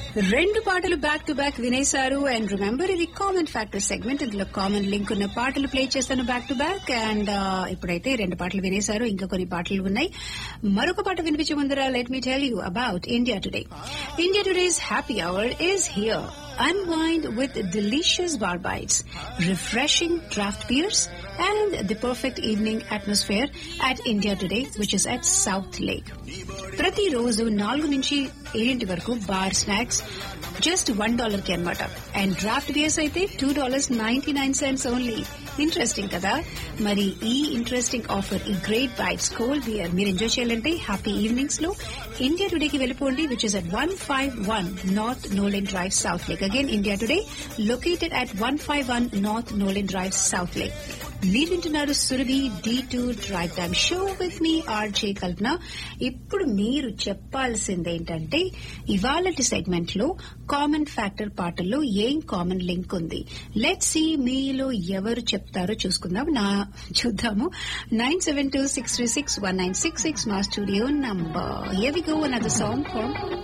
రెండు పాటలు back to back వినేశారు అండ్ రిమెంబర్ ఇది కామన్ ఫ్యాక్టర్ సెగ్మెంట్ ఇందులో కామన్ లింక్ ఉన్న పాటలు ప్లే చేస్తాను బ్యాక్ టు బ్యాక్ అండ్ ఇప్పుడైతే రెండు పాటలు వినేశారు ఇంకా కొన్ని పాటలు ఉన్నాయి మరొక పాట వినిపించే ముందర let me tell you about India today India today's happy hour is here Unwind with delicious bar bites, refreshing draft beers, and the perfect evening atmosphere at India Today, which is at South Lake. ప్రతిరోజు నాలుగు నుంచి ఏడింటి వరకు bar snacks just one dollar కి అనమాట and draught beers అయితే two dollars ninety nine cents only interesting కదా మరి ఈ ఇంట్రెస్టింగ్ ఆఫర్ ఈ గ్రేట్ బైట్స్ కోల్డ్ బియర్ మీరు ఎంజాయ్ చేయాలంటే హ్యాపీ ఈవినింగ్స్ లో ఇండియా టుడేకి వెళ్ళిపోండి which is at one five one north Nolen drive south lake again India today located at one five one north Nolen drive south lake మీరు వింటున్నారు Surabhi D two drive time show with me RJ Kalpana ఇప్పుడు మీరు చెప్పాల్సింది ఏంటంటే ఇవాళ segment లో common factor పాటల్లో ఏం కామన్ లింక్ ఉంది లెట్ సి మీలో ఎవరు చెప్తారో చూసుకుందాం నా చూద్దాము nine seven two six three six one nine six six మా స్టూడియో నంబర్ ఎవి గో అనదర్ సాంగ్ ఫ్రమ్